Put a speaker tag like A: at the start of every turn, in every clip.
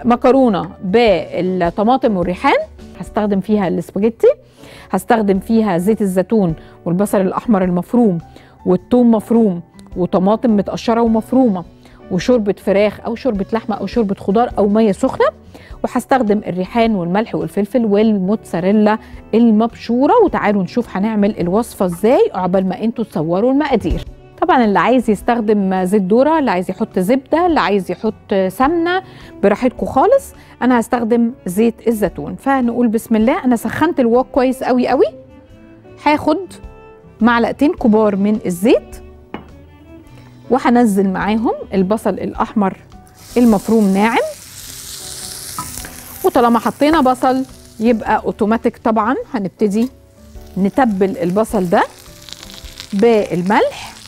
A: مكرونه بالطماطم والريحان هستخدم فيها الاسباجيتي هستخدم فيها زيت الزيتون والبصل الاحمر المفروم والثوم مفروم وطماطم متقشره ومفرومه وشوربه فراخ او شوربه لحمه او شوربه خضار او ميه سخنه وهستخدم الريحان والملح والفلفل والموتزاريلا المبشوره وتعالوا نشوف هنعمل الوصفه ازاي عقبال ما انتوا تصوروا المقادير طبعا اللي عايز يستخدم زيت ذره اللي عايز يحط زبده اللي عايز يحط سمنه براحتكم خالص انا هستخدم زيت الزيتون فنقول بسم الله انا سخنت الوok كويس قوي قوي هاخد معلقتين كبار من الزيت وهنزل معاهم البصل الاحمر المفروم ناعم وطالما حطينا بصل يبقى اوتوماتيك طبعا هنبتدي نتبل البصل ده بالملح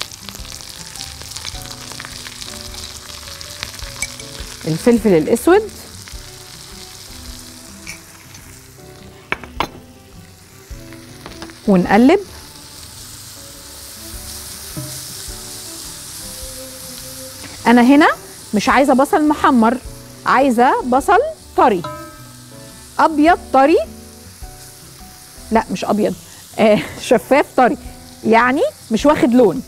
A: الفلفل الاسود ونقلب انا هنا مش عايزه بصل محمر عايزه بصل طري ابيض طري لا مش ابيض آه شفاف طري يعني مش واخد لون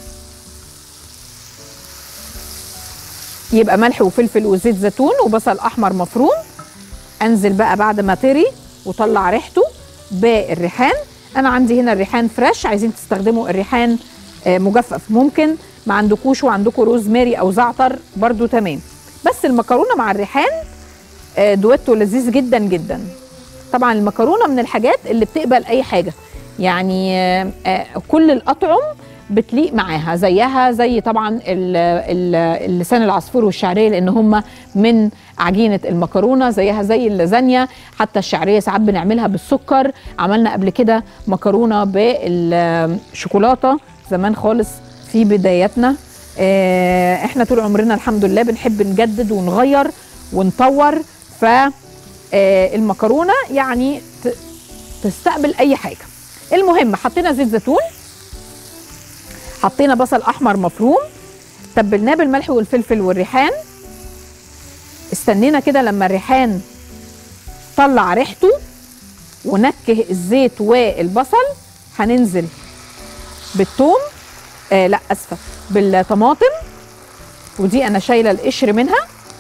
A: يبقى ملح وفلفل وزيت زيتون وبصل احمر مفروم انزل بقى بعد ما طري وطلع ريحته بالريحان انا عندي هنا الريحان فريش عايزين تستخدموا الريحان آه مجفف ممكن ما عندكوش وعندكم روزماري او زعتر برضو تمام بس المكرونه مع الريحان آه دويتو لذيذ جدا جدا طبعا المكرونه من الحاجات اللي بتقبل اي حاجه يعني آه آه كل الاطعم بتليق معاها زيها زي طبعا ال ال اللسان العصفور والشعريه لان هم من عجينه المكرونه زيها زي اللازانيا حتى الشعريه ساعات بنعملها بالسكر عملنا قبل كده مكرونه بالشوكولاته زمان خالص في بداياتنا اه احنا طول عمرنا الحمد لله بنحب نجدد ونغير ونطور ف المكرونه يعني تستقبل اي حاجه المهم حطينا زيت زيتون حطينا بصل احمر مفروم تبلناه بالملح والفلفل والريحان استنينا كده لما الريحان طلع ريحته ونكه الزيت والبصل هننزل بالثوم آه لا اسفه بالطماطم ودي انا شايله القشر منها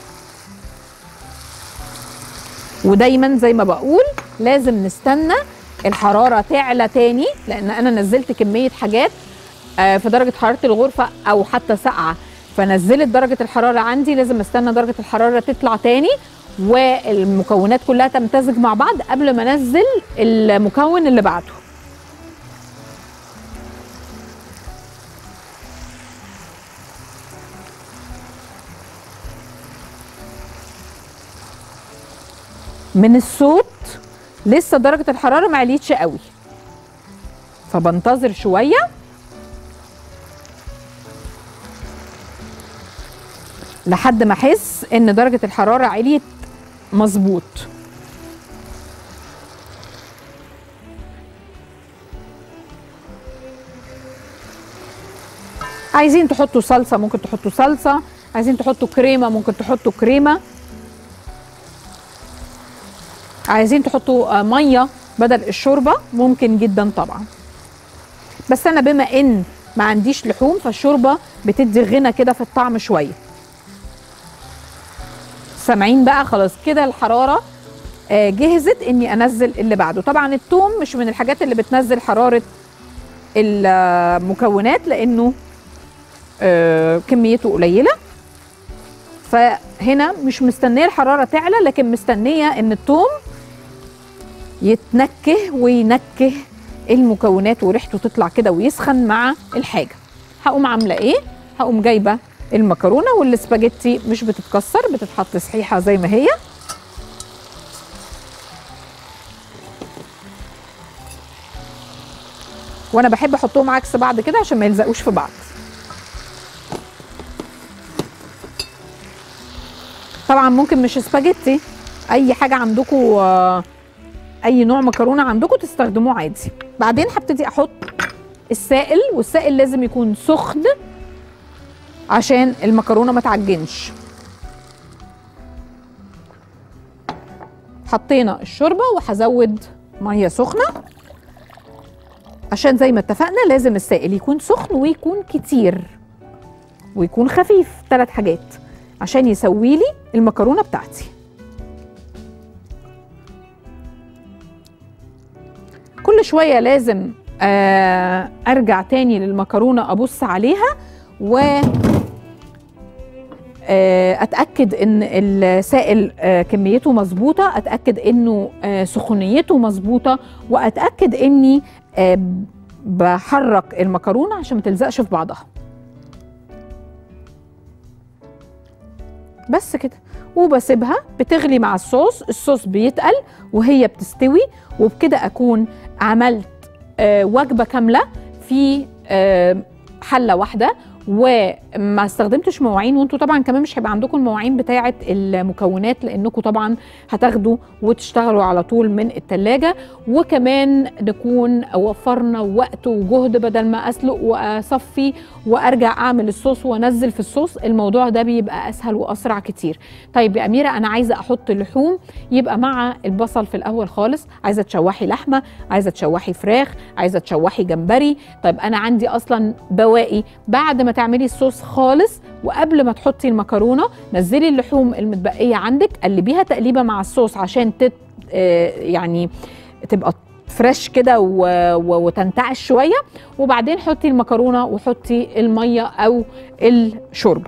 A: ودايما زي ما بقول لازم نستنى الحراره تعلى تاني لان انا نزلت كميه حاجات في درجه حراره الغرفه او حتى ساقعه فنزلت درجه الحراره عندي لازم استنى درجه الحراره تطلع تاني والمكونات كلها تمتزج مع بعض قبل ما انزل المكون اللي بعده من الصوت لسه درجه الحراره ما عليتش قوي فبنتظر شويه لحد ما احس ان درجه الحراره عليت مظبوط عايزين تحطوا صلصه ممكن تحطوا صلصه عايزين تحطوا كريمه ممكن تحطوا كريمه عايزين تحطوا ميه بدل الشوربه ممكن جدا طبعا بس انا بما ان ما عنديش لحوم فالشوربه بتدي غنى كده في الطعم شويه سامعين بقى خلاص كده الحراره آه جهزت اني انزل اللي بعده طبعا التوم مش من الحاجات اللي بتنزل حراره المكونات لانه آه كميته قليله فهنا مش مستنيه الحراره تعلى لكن مستنيه ان التوم يتنكه وينكه المكونات وريحته تطلع كده ويسخن مع الحاجه هقوم عامله ايه هقوم جايبه المكرونه والسباجيتي مش بتتكسر بتتحط صحيحه زي ما هي وانا بحب احطهم عكس بعض كده عشان ما يلزقوش في بعض طبعا ممكن مش سباجيتي اي حاجه عندكم اي نوع مكرونه عندكم تستخدموه عادي بعدين هبتدي احط السائل والسائل لازم يكون سخن عشان المكرونه ما تعجنش حطينا الشوربه وهزود ميه سخنه عشان زي ما اتفقنا لازم السائل يكون سخن ويكون كتير ويكون خفيف ثلاث حاجات عشان يسوي لي المكرونه بتاعتي كل شويه لازم آه ارجع تاني للمكرونه ابص عليها و آه، اتاكد ان السائل آه، كميته مظبوطه اتاكد انه آه، سخونيته مظبوطه واتاكد اني آه، بحرك المكرونه عشان ما تلزقش في بعضها بس كده وبسيبها بتغلي مع الصوص الصوص بيتقل وهي بتستوي وبكده اكون عملت آه، وجبه كامله في آه، حله واحده وما استخدمتش مواعين وانتوا طبعا كمان مش هيبقى عندكم المواعين بتاعه المكونات لانكم طبعا هتاخدوا وتشتغلوا على طول من التلاجة وكمان نكون وفرنا وقت وجهد بدل ما اسلق واصفي وارجع اعمل الصوص وانزل في الصوص الموضوع ده بيبقى اسهل واسرع كتير طيب يا اميره انا عايزه احط لحوم يبقى مع البصل في الاول خالص عايزه تشوحي لحمه عايزه تشوحي فراخ عايزه تشوحي جمبري طيب انا عندي اصلا بواقي بعد ما تعملي الصوص خالص وقبل ما تحطي المكرونه نزلي اللحوم المتبقيه عندك قلبيها تقليبه مع الصوص عشان تت آه، يعني تبقى فريش كده و- و- وتنتعش شويه وبعدين حطي المكرونه وحطي الميه او الشوربه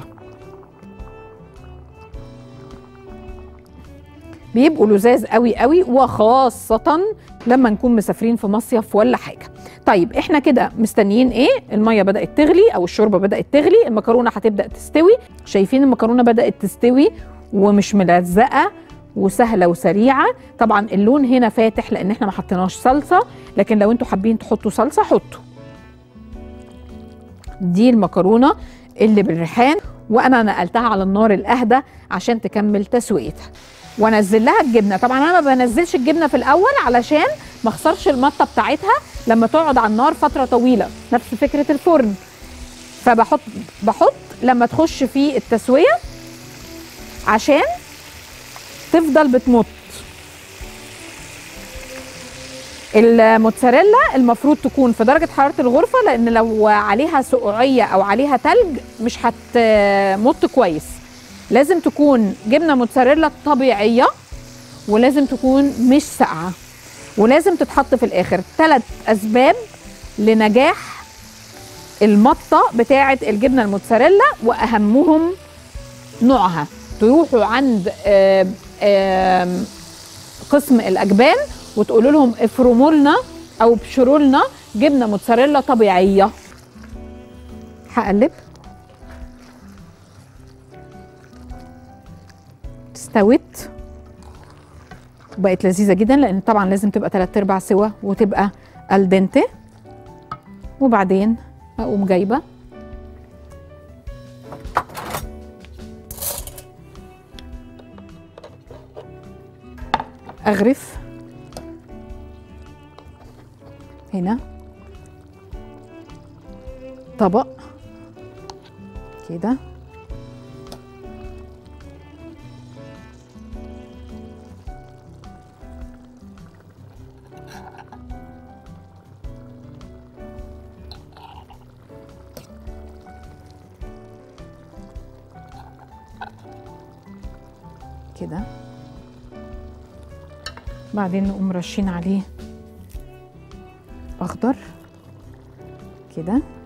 A: بيبقوا لذاذ قوي قوي وخاصه لما نكون مسافرين في مصيف ولا حاجه طيب احنا كده مستنيين ايه الميه بدات تغلي او الشوربه بدات تغلي المكرونه هتبدا تستوي شايفين المكرونه بدات تستوي ومش ملزقه وسهله وسريعه طبعا اللون هنا فاتح لان احنا ما حطيناش صلصه لكن لو انتوا حابين تحطوا صلصه حطوا دي المكرونه اللي بالريحان وانا نقلتها على النار الاهدى عشان تكمل تسويتها وانزل لها الجبنه طبعا انا ما بنزلش الجبنه في الاول علشان ما اخسرش المطه بتاعتها لما تقعد على النار فتره طويله نفس فكره الفرن فبحط بحط لما تخش في التسويه عشان تفضل بتمط الموتزاريلا المفروض تكون في درجه حراره الغرفه لان لو عليها سقوعيه او عليها تلج مش هتمط كويس لازم تكون جبنه موتزاريلا طبيعيه ولازم تكون مش ساقعه ولازم تتحط في الاخر ثلاث اسباب لنجاح المطه بتاعه الجبنه الموتزاريلا واهمهم نوعها تروحوا عند آم، آم، قسم الاجبان وتقولوا لهم افرموا لنا او ابشروا لنا جبنه موتزاريلا طبيعيه هقلب استوت بقت لذيذه جدا لان طبعا لازم تبقى تلات ارباع سوا وتبقى الدنتي وبعدين اقوم جايبه اغرف هنا طبق كده كده بعدين نقوم رشين عليه اخضر كده